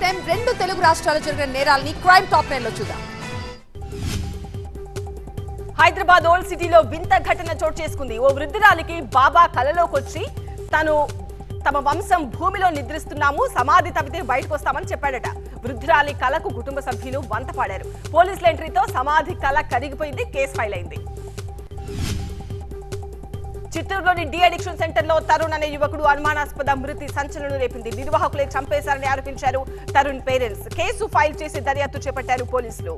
time రెండు తెలుగు రాష్ట్రాల్లో జరిగిన నేరాలని క్రైమ్ టాప్ నైన్ లో చూద్దాం హైదరాబాద్ ఓల్డ్ సిటీలో వింత ఘటన చోటు చేసుకుంది ఓ వృద్ధురాలికి బాబా కలలోకి వచ్చి తను తమ వంశం భూమిలో నిద్రిస్తున్నాము సమాధి తవ్వితే బయటకు వస్తామని చెప్పాడట వృద్ధురాలి కళకు కుటుంబ సభ్యులు వంత పాడారు పోలీసుల ఎంట్రీతో సమాధి కళ కరిగిపోయింది కేసు ఫైల్ అయింది చిత్తూరులోని డి అడిక్షన్ సెంటర్ లో తరుణ్ అనే యువకుడు అనుమానాస్పద మృతి సంచలనం రేపింది నిర్వాహకులే చంపేశారని ఆరోపించారు తరుణ్ పేరెంట్స్ కేసు ఫైల్ చేసి దర్యాప్తు చేపట్టారు పోలీసులు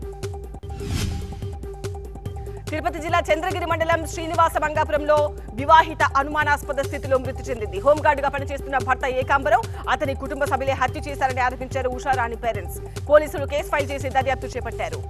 తిరుపతి జిల్లా చంద్రగిరి మండలం శ్రీనివాస మంగాపురంలో వివాహిత అనుమానాస్పద స్థితిలో మృతి చెందింది హోంగార్డుగా పనిచేస్తున్న భర్త ఏకాంబరం అతని కుటుంబ సభ్యులే హత్య చేశారని ఆరోపించారు ఉషారాణి పేరెంట్స్ పోలీసులు కేసు ఫైల్ చేసి దర్యాప్తు చేపట్టారు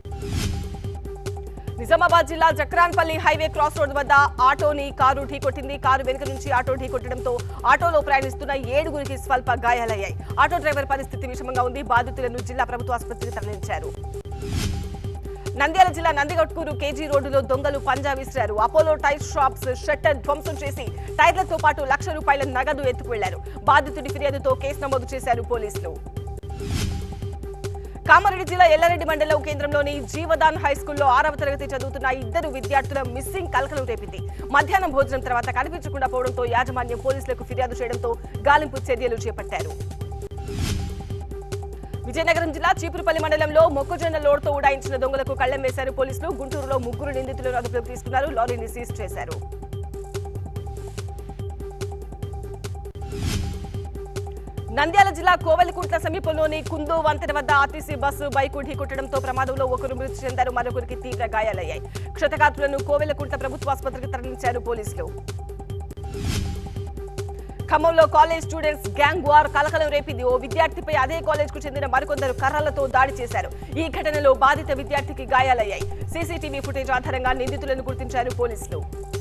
నిజామాబాద్ జిల్లా జక్రాన్పల్లి హైవే క్రాస్ రోడ్ వద్ద ఆటోని కారు ఢీకొట్టింది కారు వెనుక నుంచి ఆటో ఢీకొట్టడంతో ఆటోలో ప్రయాణిస్తున్న ఏడుగురికి స్వల్ప గాయాలయ్యాయి ఆటో డ్రైవర్ పరిస్థితి విషమంగా ఉంది బాధితులను జిల్లా ప్రభుత్వ ఆసుపత్రికి తరలించారు నంద్యాల జిల్లా నందిగట్కూరు కేజీ రోడ్డులో దొంగలు పంజా విసిరారు అపోలో టైర్ షాప్స్ షట్టర్ ధ్వంసం చేసి టైర్లతో పాటు లక్ష రూపాయల నగదు ఎత్తుకువెళ్లారు బాధితుడి ఫిర్యాదుతో కేసు నమోదు చేశారు పోలీసులు కామారెడ్డి జిల్లా ఎల్లారెడ్డి మండలం కేంద్రంలోని జీవదాన్ హై స్కూల్లో ఆరవ తరగతి చదువుతున్న ఇద్దరు విద్యార్థుల మిస్సింగ్ కలకలం రేపింది మధ్యాహ్నం భోజనం తర్వాత కనిపించకుండా పోవడంతో యాజమాన్యం పోలీసులకు ఫిర్యాదు చేయడంతో గాలింపు చర్యలు చేపట్టారు విజయనగరం జిల్లా చీపురుపల్లి మండలంలో మొక్కజొన్న లోడ్తో ఉడాయించిన దొంగలకు కళ్లెం వేశారు పోలీసులు గుంటూరులో ముగ్గురు నిందితులను అదుపులోకి తీసుకున్నారు లారీని సీజ్ చేశారు నంద్యాల జిల్లా కోవెలకుంట్ల సమీపంలోని కుందు వంతెన వద్ద ఆర్టీసీ బస్సు బైకు ఢీకొట్టడంతో ప్రమాదంలో ఒకరు మృతి చెందారు మరొకరికి తీవ్ర గాయాలయ్యాయి క్షతగాత్రులను కోవెలకుంట్ల ప్రభుత్వ ఆసుపత్రికి తరలించారు పోలీసులు ఖమ్మంలో కాలేజ్ స్టూడెంట్స్ గ్యాంగ్ వార్ కలకలం రేపింది ఓ విద్యార్థిపై అదే కాలేజ్ కు చెందిన మరికొందరు కర్రలతో దాడి చేశారు ఈ ఘటనలో బాధిత విద్యార్థికి గాయాలయ్యాయి సీసీటీవీ ఫుటేజ్ ఆధారంగా నిందితులను గుర్తించారు పోలీసులు